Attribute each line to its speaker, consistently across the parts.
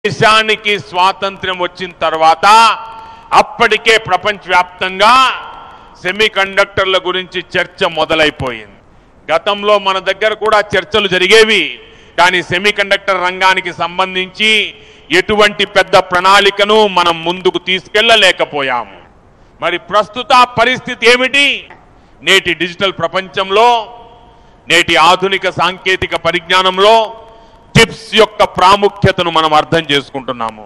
Speaker 1: దేశానికి స్వాతంత్ర్యం వచ్చిన తర్వాత అప్పటికే ప్రపంచవ్యాప్తంగా సెమీ కండక్టర్ల గురించి చర్చ మొదలైపోయింది గతంలో మన దగ్గర కూడా చర్చలు జరిగేవి కానీ సెమీ కండక్టర్ రంగానికి సంబంధించి ఎటువంటి పెద్ద ప్రణాళికను మనం ముందుకు తీసుకెళ్లలేకపోయాము మరి ప్రస్తుత పరిస్థితి ఏమిటి నేటి డిజిటల్ ప్రపంచంలో నేటి ఆధునిక సాంకేతిక పరిజ్ఞానంలో చిప్స్ యొక్క ప్రాముఖ్యతను మనం అర్థం చేసుకుంటున్నాము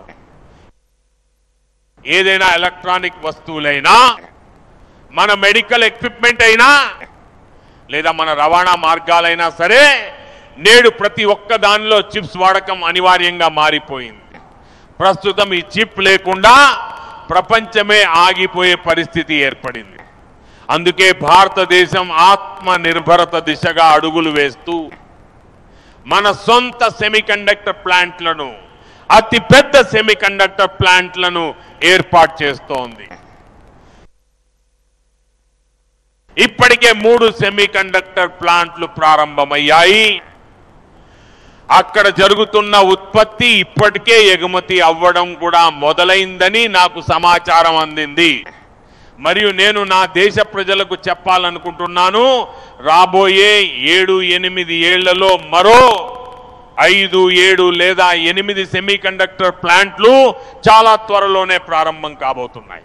Speaker 1: ఏదైనా ఎలక్ట్రానిక్ వస్తువులైనా మన మెడికల్ ఎక్విప్మెంట్ అయినా లేదా మన రవాణా మార్గాలైనా సరే నేడు ప్రతి ఒక్క దానిలో చిప్స్ వాడకం అనివార్యంగా మారిపోయింది ప్రస్తుతం ఈ చిప్ లేకుండా ప్రపంచమే ఆగిపోయే పరిస్థితి ఏర్పడింది అందుకే భారతదేశం ఆత్మ నిర్భరత దిశగా అడుగులు వేస్తూ మన సొంత సెమీకండక్టర్ ప్లాంట్లను అతి పెద్ద సెమీకండక్టర్ ప్లాంట్లను ఏర్పాటు చేస్తోంది ఇప్పటికే మూడు సెమీకండక్టర్ ప్లాంట్లు ప్రారంభమయ్యాయి అక్కడ జరుగుతున్న ఉత్పత్తి ఇప్పటికే ఎగుమతి అవ్వడం కూడా మొదలైందని నాకు సమాచారం అందింది మరియు నేను నా దేశ ప్రజలకు చెప్పాలనుకుంటున్నాను రాబోయే ఏడు ఎనిమిది ఏళ్లలో మరో ఐదు ఏడు లేదా ఎనిమిది సెమీ కండక్టర్ ప్లాంట్లు చాలా త్వరలోనే ప్రారంభం కాబోతున్నాయి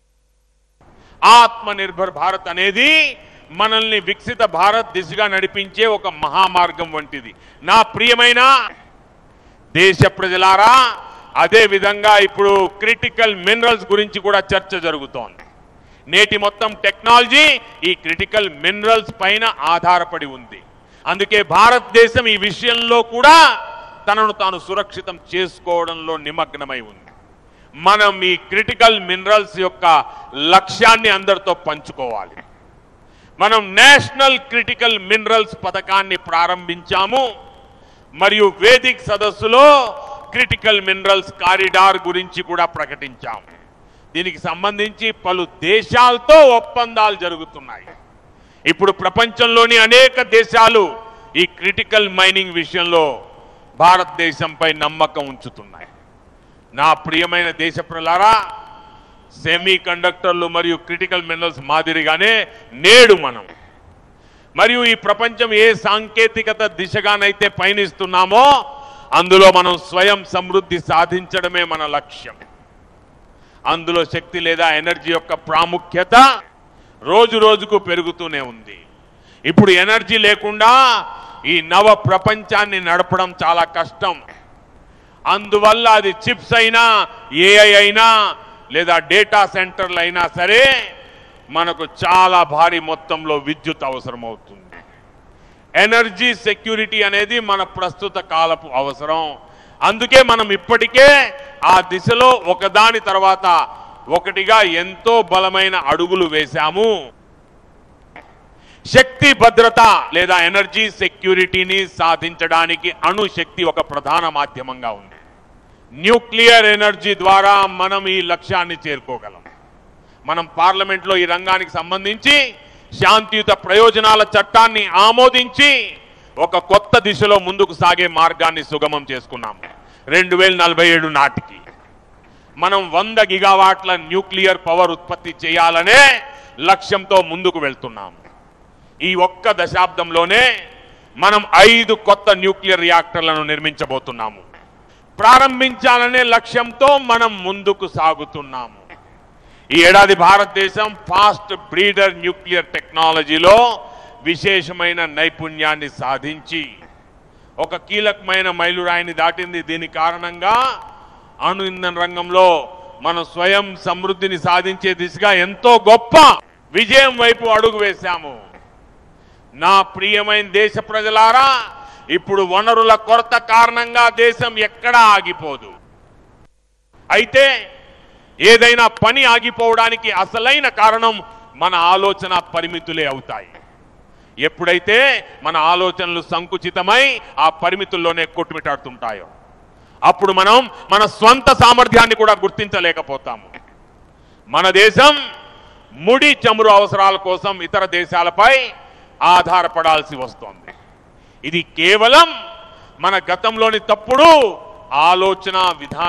Speaker 1: ఆత్మ నిర్భర్ భారత్ అనేది మనల్ని వికసిత భారత్ దిశగా నడిపించే ఒక మహామార్గం వంటిది నా ప్రియమైన దేశ ప్రజలారా అదే విధంగా ఇప్పుడు క్రిటికల్ మినరల్స్ గురించి కూడా చర్చ జరుగుతోంది నేటి మొత్తం టెక్నాలజీ ఈ క్రిటికల్ మినరల్స్ పైన ఆధారపడి ఉంది అందుకే భారతదేశం ఈ విషయంలో కూడా తనను తాను సురక్షితం చేసుకోవడంలో నిమగ్నమై ఉంది మనం ఈ క్రిటికల్ మినరల్స్ యొక్క లక్ష్యాన్ని అందరితో పంచుకోవాలి మనం నేషనల్ క్రిటికల్ మినరల్స్ పథకాన్ని ప్రారంభించాము మరియు వేదిక్ సదస్సులో క్రిటికల్ మినరల్స్ కారిడార్ గురించి కూడా ప్రకటించాము దీనికి సంబంధించి పలు దేశాలతో ఒప్పందాలు జరుగుతున్నాయి ఇప్పుడు ప్రపంచంలోని అనేక దేశాలు ఈ క్రిటికల్ మైనింగ్ విషయంలో భారతదేశంపై నమ్మకం ఉంచుతున్నాయి నా ప్రియమైన దేశ ప్రలారా సెమీ కండక్టర్లు మరియు క్రిటికల్ మినరల్స్ మాదిరిగానే నేడు మనం మరియు ఈ ప్రపంచం ఏ సాంకేతికత దిశగానైతే పయనిస్తున్నామో అందులో మనం స్వయం సమృద్ధి సాధించడమే మన లక్ష్యం అందులో శక్తి లేదా ఎనర్జీ యొక్క ప్రాముఖ్యత రోజు రోజుకు పెరుగుతూనే ఉంది ఇప్పుడు ఎనర్జీ లేకుండా ఈ నవ ప్రపంచాన్ని నడపడం చాలా కష్టం అందువల్ల అది చిప్స్ అయినా ఏఐ అయినా లేదా డేటా సెంటర్లు అయినా సరే మనకు చాలా భారీ మొత్తంలో విద్యుత్ అవసరం అవుతుంది ఎనర్జీ సెక్యూరిటీ అనేది మన ప్రస్తుత కాలపు అవసరం అందుకే మనం ఇప్పటికే ఆ దిశలో ఒకదాని తర్వాత ఒకటిగా ఎంతో బలమైన అడుగులు వేశాము శక్తి భద్రత లేదా ఎనర్జీ సెక్యూరిటీని సాధించడానికి అణుశక్తి ఒక ప్రధాన మాధ్యమంగా ఉంది న్యూక్లియర్ ఎనర్జీ ద్వారా మనం ఈ లక్ష్యాన్ని చేరుకోగలం మనం పార్లమెంట్లో ఈ రంగానికి సంబంధించి శాంతియుత ప్రయోజనాల చట్టాన్ని ఆమోదించి ఒక కొత్త దిశలో ముందుకు సాగే మార్గాన్ని సుగమం చేసుకున్నాం రెండు వేల నలభై ఏడు నాటికి మనం వంద గిగావాట్ల న్యూక్లియర్ పవర్ ఉత్పత్తి చేయాలనే లక్ష్యంతో ముందుకు వెళ్తున్నాం ఈ ఒక్క దశాబ్దంలోనే మనం ఐదు కొత్త న్యూక్లియర్ రియాక్టర్లను నిర్మించబోతున్నాము ప్రారంభించాలనే లక్ష్యంతో మనం ముందుకు సాగుతున్నాము ఈ ఏడాది భారతదేశం ఫాస్ట్ బ్రీడర్ న్యూక్లియర్ టెక్నాలజీలో విశేషమైన నైపుణ్యాన్ని సాధించి ఒక కీలకమైన మైలురాయిని దాటింది దీని కారణంగా అణు ఇంధన రంగంలో మనం స్వయం సమృద్ధిని సాధించే దిశగా ఎంతో గొప్ప విజయం వైపు అడుగు వేశాము నా ప్రియమైన దేశ ప్రజలారా ఇప్పుడు వనరుల కొరత కారణంగా దేశం ఎక్కడా ఆగిపోదు అయితే ఏదైనా పని ఆగిపోవడానికి అసలైన కారణం మన ఆలోచన పరిమితులే అవుతాయి ఎప్పుడైతే మన ఆలోచనలు సంకుచితమై ఆ పరిమితుల్లోనే కొట్టుమిటాడుతుంటాయో అప్పుడు మనం మన స్వంత సామర్థ్యాన్ని కూడా గుర్తించలేకపోతాము మన దేశం ముడి చమురు అవసరాల కోసం ఇతర దేశాలపై ఆధారపడాల్సి వస్తోంది ఇది కేవలం మన గతంలోని తప్పుడు ఆలోచన విధానం